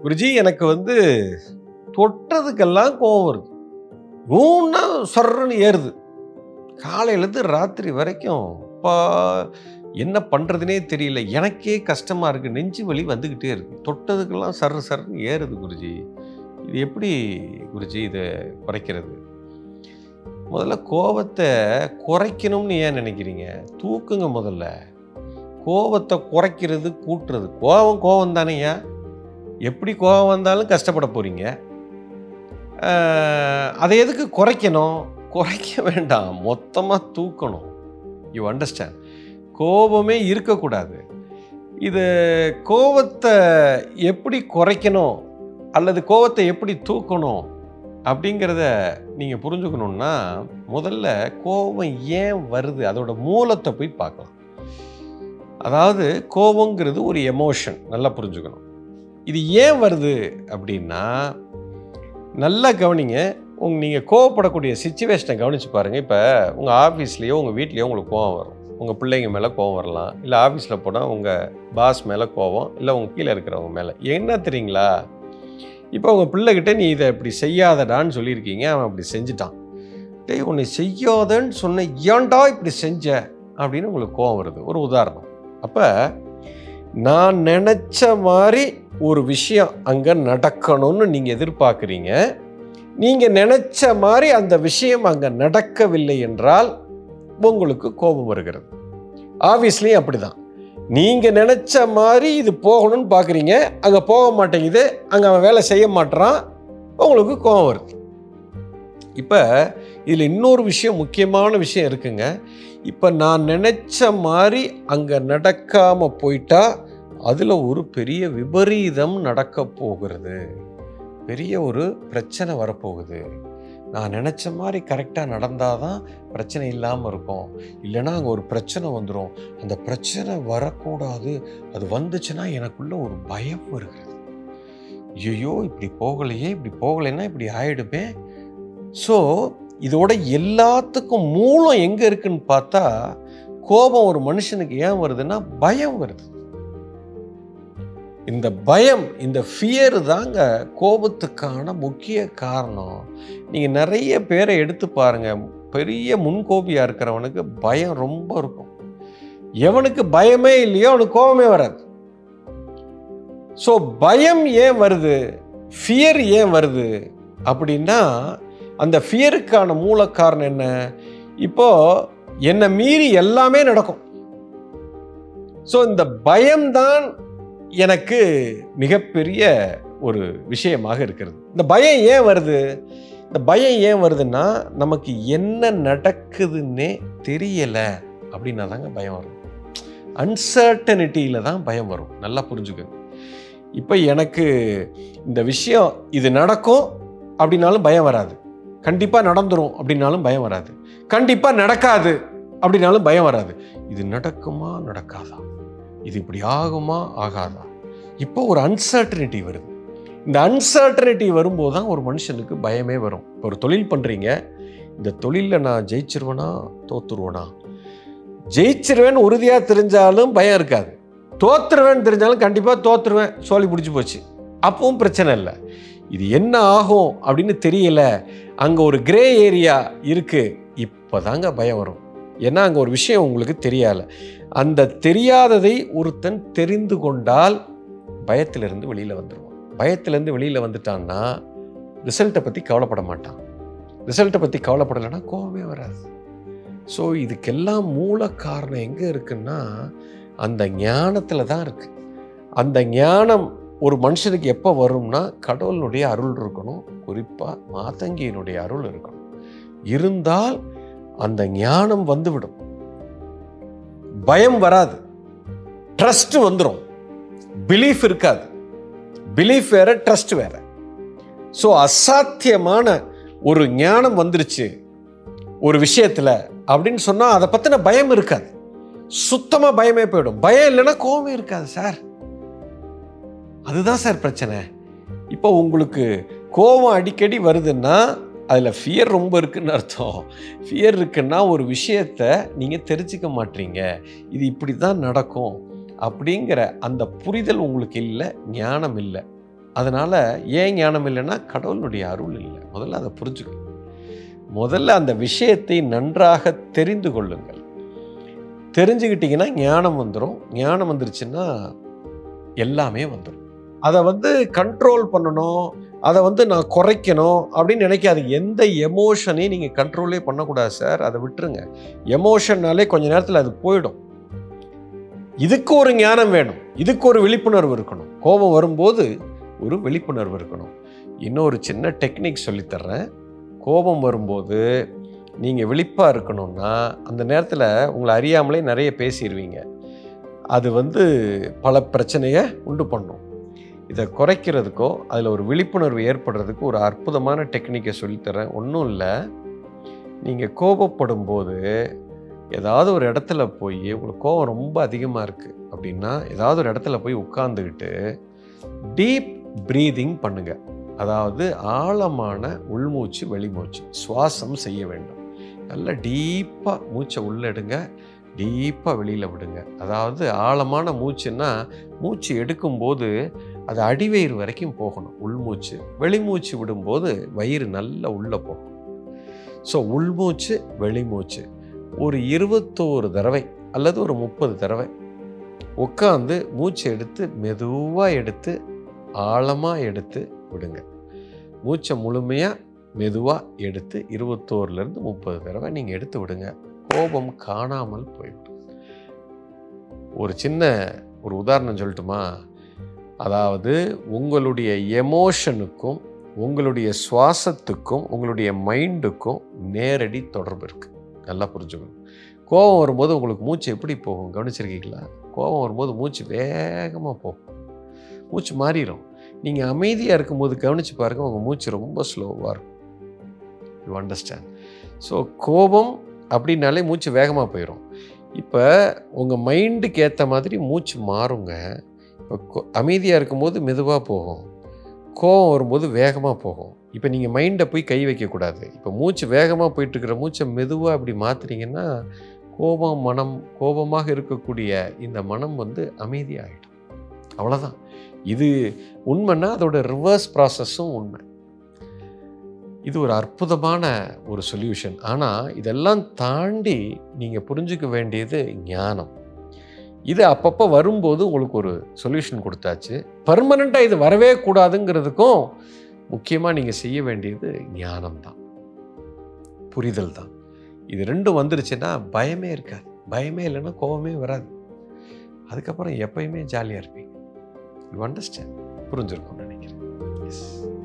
குருஜி எனக்கு வந்து தொட்டதுக்கெல்லாம் கோவம் வருது ஊன்னா சொர்றன்னு ஏறுது காலையிலேருந்து ராத்திரி வரைக்கும் அப்பா என்ன பண்ணுறதுனே தெரியல எனக்கே கஷ்டமாக இருக்குது நெஞ்சு வலி வந்துக்கிட்டே இருக்குது தொட்டதுக்கெல்லாம் சர்ரு சர்ன்னு ஏறுது குருஜி இது எப்படி குருஜி இதை குறைக்கிறது முதல்ல கோபத்தை குறைக்கணும்னு ஏன் நினைக்கிறீங்க தூக்குங்க முதல்ல கோபத்தை குறைக்கிறது கூட்டுறது கோபம் கோபம் தானேயா எப்படி கோபம் வந்தாலும் கஷ்டப்பட போகிறீங்க அதை எதுக்கு குறைக்கணும் குறைக்க வேண்டாம் மொத்தமாக தூக்கணும் யூ அண்டர்ஸ்டாண்ட் கோபமே இருக்கக்கூடாது இது கோபத்தை எப்படி குறைக்கணும் அல்லது கோபத்தை எப்படி தூக்கணும் அப்படிங்கிறத நீங்கள் புரிஞ்சுக்கணுன்னா முதல்ல கோபம் ஏன் வருது அதோட மூலத்தை போய் பார்க்கலாம் அதாவது கோபங்கிறது ஒரு எமோஷன் நல்லா புரிஞ்சுக்கணும் இது ஏன் வருது அப்படின்னா நல்லா கவனிங்க உங்க நீங்கள் கோவப்படக்கூடிய சுச்சுவேஷனை கவனித்து பாருங்கள் இப்போ உங்கள் ஆஃபீஸ்லேயோ உங்கள் வீட்லேயோ உங்களுக்கு கோவம் வரும் உங்கள் பிள்ளைங்க மேலே கோவம் வரலாம் இல்லை ஆஃபீஸில் போனால் உங்கள் பாஸ் மேலே கோவம் இல்லை உங்கள் கீழே இருக்கிறவங்க மேலே என்ன தெரியுங்களா இப்போ உங்கள் பிள்ளைகிட்ட நீ இதை இப்படி செய்யாதடான்னு சொல்லியிருக்கீங்க அவன் அப்படி செஞ்சுட்டான் டேய் உன்னை செய்யாதன்னு சொன்ன ஏன்டா இப்படி செஞ்ச அப்படின்னு உங்களுக்கு கோவம் வருது ஒரு உதாரணம் அப்போ நான் நினச்ச மாதிரி ஒரு விஷயம் அங்கே நடக்கணும்னு நீங்கள் எதிர்பார்க்குறீங்க நீங்கள் நினச்ச மாதிரி அந்த விஷயம் அங்கே நடக்கவில்லை என்றால் உங்களுக்கு கோபம் வருகிறது ஆஃபீஸ்லேயும் அப்படி தான் நீங்கள் நினச்ச மாதிரி இது போகணும்னு பார்க்குறீங்க அங்கே போக மாட்டேங்குது அங்கே அவன் வேலை செய்ய மாட்டேறான் உங்களுக்கு கோபம் வருது இப்போ இதில் இன்னொரு விஷயம் முக்கியமான விஷயம் இருக்குங்க இப்போ நான் நினச்ச மாதிரி அங்கே நடக்காமல் போயிட்டா அதில் ஒரு பெரிய விபரீதம் நடக்க போகிறது பெரிய ஒரு பிரச்சனை வரப்போகுது நான் நினச்ச மாதிரி கரெக்டாக நடந்தால் தான் பிரச்சனை இல்லாமல் இருக்கும் இல்லைன்னா அங்கே ஒரு பிரச்சனை வந்துடும் அந்த பிரச்சனை வரக்கூடாது அது வந்துச்சுன்னா எனக்குள்ள ஒரு பயம் வருகிறது ஐயோ இப்படி போகலையே இப்படி போகலைன்னா இப்படி ஆயிடுமே ஸோ இதோட எல்லாத்துக்கும் மூலம் எங்கே இருக்குன்னு பார்த்தா கோபம் ஒரு மனுஷனுக்கு ஏன் வருதுன்னா பயம் வருது இந்த பயம் இந்த ஃபியர் தாங்க கோபத்துக்கான முக்கிய காரணம் நீங்கள் நிறைய பேரை எடுத்து பாருங்க பெரிய முன்கோபியாக இருக்கிறவனுக்கு பயம் ரொம்ப இருக்கும் எவனுக்கு பயமே இல்லையோ அவனுக்கு கோபமே வராது ஸோ பயம் ஏன் வருது ஃபியர் ஏன் வருது அப்படின்னா அந்த ஃபியருக்கான மூல காரணம் என்ன இப்போ என்னை மீறி எல்லாமே நடக்கும் ஸோ இந்த பயம்தான் எனக்கு மிகப்பெரிய ஒரு விஷயமாக இருக்கிறது இந்த பயம் ஏன் வருது இந்த பயம் ஏன் வருதுன்னா நமக்கு என்ன நடக்குதுன்னே தெரியலை அப்படின்னா தாங்க பயம் வரும் அன்சர்டனிட்டியில் தான் பயம் வரும் நல்லா புரிஞ்சுக்கோங்க இப்போ எனக்கு இந்த விஷயம் இது நடக்கும் அப்படின்னாலும் பயம் வராது கண்டிப்பாக நடந்துரும் அப்படின்னாலும் பயம் வராது கண்டிப்பாக நடக்காது அப்படின்னாலும் பயம் வராது இது நடக்குமா நடக்காதா இது இப்படி ஆகுமா ஆகாதா இப்போ ஒரு அன்சர்டனிட்டி வருது இந்த அன்சர்டனிட்டி வரும்போது தான் ஒரு மனுஷனுக்கு பயமே வரும் இப்போ ஒரு தொழில் பண்ணுறீங்க இந்த தொழிலில் நான் ஜெயிச்சிருவேனா தோத்துருவேனா ஜெயிச்சிருவேன்னு உறுதியாக தெரிஞ்சாலும் பயம் இருக்காது தோத்துருவேன்னு தெரிஞ்சாலும் கண்டிப்பாக தோத்துருவேன் சோழி பிடிச்சி போச்சு அப்பவும் பிரச்சனை இல்லை இது என்ன ஆகும் அப்படின்னு தெரியல அங்கே ஒரு கிரே ஏரியா இருக்குது இப்போ தாங்க பயம் வரும் ஏன்னா அங்கே ஒரு விஷயம் உங்களுக்கு தெரியால அந்த தெரியாததை ஒருத்தன் தெரிந்து கொண்டால் பயத்திலிருந்து வெளியில் வந்துடுவான் பயத்திலேருந்து வெளியில் வந்துட்டான்னா ரிசல்ட்டை பற்றி கவலைப்பட மாட்டான் ரிசல்ட்டை பற்றி கவலைப்படலைன்னா கோபமே வராது ஸோ இதுக்கெல்லாம் மூல காரணம் எங்கே இருக்குன்னா அந்த ஞானத்தில் தான் இருக்குது அந்த ஞானம் ஒரு மனுஷனுக்கு எப்போ வரும்னா கடவுளுடைய அருள் இருக்கணும் குறிப்பாக மாதங்கியினுடைய அருள் இருக்கணும் இருந்தால் அந்த ஞானம் வந்துவிடும் பயம் வராது ட்ரஸ்ட் வந்துடும் பிலீஃப் இருக்காது பிலீஃப் வேற ட்ரஸ்ட் வேற ஸோ அசாத்தியமான ஒரு ஞானம் வந்துருச்சு ஒரு விஷயத்தில் அப்படின்னு சொன்னால் அதை பற்றின பயம் இருக்காது சுத்தமாக பயமே போயிடும் பயம் இல்லைன்னா கோவமே இருக்காது சார் அதுதான் சார் பிரச்சனை இப்போ உங்களுக்கு கோபம் அடிக்கடி வருதுன்னா அதில் ஃபியர் ரொம்ப இருக்குன்னு அர்த்தம் ஃபியர் இருக்குன்னா ஒரு விஷயத்த நீங்கள் தெரிஞ்சுக்க மாட்டீங்க இது இப்படி தான் நடக்கும் அப்படிங்கிற அந்த புரிதல் உங்களுக்கு இல்லை ஞானம் இல்லை அதனால் ஏன் ஞானம் இல்லைன்னா கடவுளுடைய அருள் இல்லை முதல்ல அதை புரிஞ்சுக்கணும் முதல்ல அந்த விஷயத்தை நன்றாக தெரிந்து கொள்ளுங்கள் தெரிஞ்சுக்கிட்டிங்கன்னா ஞானம் வந்துடும் ஞானம் வந்துருச்சுன்னா எல்லாமே வந்துடும் அதை வந்து கண்ட்ரோல் பண்ணணும் அதை வந்து நான் குறைக்கணும் அப்படின்னு நினைக்காது எந்த எமோஷனையும் நீங்கள் கண்ட்ரோலே பண்ணக்கூடாது சார் அதை விட்டுருங்க எமோஷன்னாலே கொஞ்ச நேரத்தில் அது போயிடும் இதுக்கு ஒரு ஞானம் வேணும் இதுக்கு ஒரு விழிப்புணர்வு இருக்கணும் கோபம் வரும்போது ஒரு விழிப்புணர்வு இருக்கணும் இன்னொரு சின்ன டெக்னிக் சொல்லித்தர்றேன் கோபம் வரும்போது நீங்கள் விழிப்பாக இருக்கணும்னா அந்த நேரத்தில் உங்களை அறியாமலே நிறைய பேசிடுவீங்க அது வந்து பல பிரச்சனையை உண்டு பண்ணும் இதை குறைக்கிறதுக்கோ அதில் ஒரு விழிப்புணர்வு ஏற்படுறதுக்கு ஒரு அற்புதமான டெக்னிக்கை சொல்லித்தரேன் ஒன்றும் இல்லை நீங்கள் கோபப்படும் போது ஏதாவது ஒரு இடத்துல போய் உங்களுக்கு கோபம் ரொம்ப அதிகமாக இருக்குது அப்படின்னா ஏதாவது ஒரு இடத்துல போய் உட்காந்துக்கிட்டு டீப் ப்ரீதிங் பண்ணுங்க அதாவது ஆழமான உள்மூச்சு வெளிமூச்சு சுவாசம் செய்ய வேண்டும் நல்லா டீப்பாக மூச்சை உள்ளெடுங்க டீப்பாக வெளியில் விடுங்க அதாவது ஆழமான மூச்சுன்னா மூச்சு எடுக்கும்போது அது அடிவயிறு வரைக்கும் போகணும் உள்மூச்சு வெளிமூச்சு விடும்போது வயிறு நல்லா உள்ளே போகும் ஸோ உள்மூச்சு வெளிமூச்சு ஒரு இருபத்தோரு தடவை அல்லது ஒரு முப்பது தடவை உட்காந்து மூச்சு எடுத்து மெதுவாக எடுத்து ஆழமாக எடுத்து விடுங்க மூச்சை முழுமையாக மெதுவாக எடுத்து இருபத்தோருலேருந்து முப்பது தடவை நீங்கள் எடுத்து விடுங்க கோபம் காணாமல் போய்விடும் ஒரு சின்ன ஒரு உதாரணம் சொல்லட்டுமா அதாவது உங்களுடைய எமோஷனுக்கும் உங்களுடைய சுவாசத்துக்கும் உங்களுடைய மைண்டுக்கும் நேரடி தொடர்பு இருக்குது நல்லா புரிஞ்சுக்கணும் கோபம் வரும்போது உங்களுக்கு மூச்சு எப்படி போகும் கவனிச்சிருக்கீங்களா கோபம் வரும்போது மூச்சு வேகமாக போகும் மூச்சு மாறிடும் நீங்கள் அமைதியாக இருக்கும்போது கவனித்து பாருங்கள் உங்கள் மூச்சு ரொம்ப ஸ்லோவாக இருக்கும் யூ அண்டர்ஸ்டாண்ட் ஸோ கோபம் அப்படின்னாலே மூச்சு வேகமாக போயிடும் இப்போ உங்கள் மைண்டுக்கு ஏற்ற மாதிரி மூச்சு மாறுங்க இப்போ அமைதியாக இருக்கும்போது மெதுவாக போகும் கோபம் வரும்போது வேகமாக போகும் இப்போ நீங்கள் மைண்டை போய் கை வைக்கக்கூடாது இப்போ மூச்சு வேகமாக போயிட்டுருக்கிற மூச்சை மெதுவாக அப்படி மாற்றுறீங்கன்னா கோபம் மனம் கோபமாக இருக்கக்கூடிய இந்த மனம் வந்து அமைதியாகிடும் அவ்வளோதான் இது உண்மைன்னா அதோட ரிவர்ஸ் ப்ராசஸும் உண்மை இது ஒரு அற்புதமான ஒரு சொல்யூஷன் ஆனால் இதெல்லாம் தாண்டி நீங்கள் புரிஞ்சுக்க வேண்டியது ஞானம் இது அப்பப்போ வரும்போது உங்களுக்கு ஒரு சொல்யூஷன் கொடுத்தாச்சு பர்மனண்ட்டாக இது வரவே கூடாதுங்கிறதுக்கும் முக்கியமாக நீங்கள் செய்ய வேண்டியது ஞானம் தான் புரிதல் தான் இது ரெண்டும் வந்துருச்சுன்னா பயமே இருக்காது பயமே இல்லைன்னா கோபமே வராது அதுக்கப்புறம் எப்பயுமே ஜாலியாக இருப்பீங்க யூ அண்டர்ஸ்டாண்ட் புரிஞ்சிருக்கும்னு நினைக்கிறேன் எஸ்